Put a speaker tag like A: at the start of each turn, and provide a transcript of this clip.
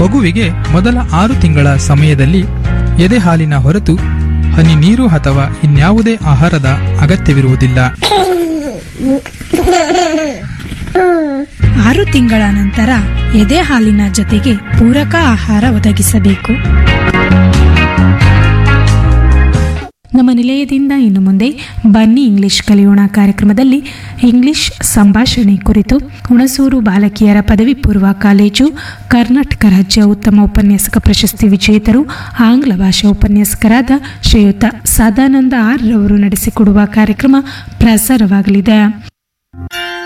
A: ಮಗುವಿಗೆ ಮೊದಲ ಆರು ತಿಂಗಳ ಸಮಯದಲ್ಲಿ ಎದೆ ಹಾಲಿನ ಹೊರತು ಹನಿ ನೀರು ಅಥವಾ ಇನ್ಯಾವುದೇ ಆಹಾರದ ಅಗತ್ಯವಿರುವುದಿಲ್ಲ
B: ಆರು ತಿಂಗಳ ನಂತರ ಎದೆ ಹಾಲಿನ ಜೊತೆಗೆ ಪೂರಕ ಆಹಾರ ಒದಗಿಸಬೇಕು ನಮ್ಮ ನಿಲಯದಿಂದ ಇನ್ನು ಮುಂದೆ ಬನ್ನಿ ಇಂಗ್ಲಿಷ್ ಕಲಿಯೋಣ ಕಾರ್ಯಕ್ರಮದಲ್ಲಿ ಇಂಗ್ಲಿಷ್ ಸಂಭಾಷಣೆ ಕುರಿತು ಹುಣಸೂರು ಬಾಲಕಿಯರ ಪದವಿ ಪೂರ್ವ ಕಾಲೇಜು ಕರ್ನಾಟಕ ರಾಜ್ಯ ಉತ್ತಮ ಉಪನ್ಯಾಸಕ ಪ್ರಶಸ್ತಿ ವಿಜೇತರು ಆಂಗ್ಲ ಭಾಷಾ ಉಪನ್ಯಾಸಕರಾದ ಶ್ರೀಯುತ ಸದಾನಂದ ಆರ್ ರವರು ನಡೆಸಿಕೊಡುವ ಕಾರ್ಯಕ್ರಮ ಪ್ರಸಾರವಾಗಲಿದೆ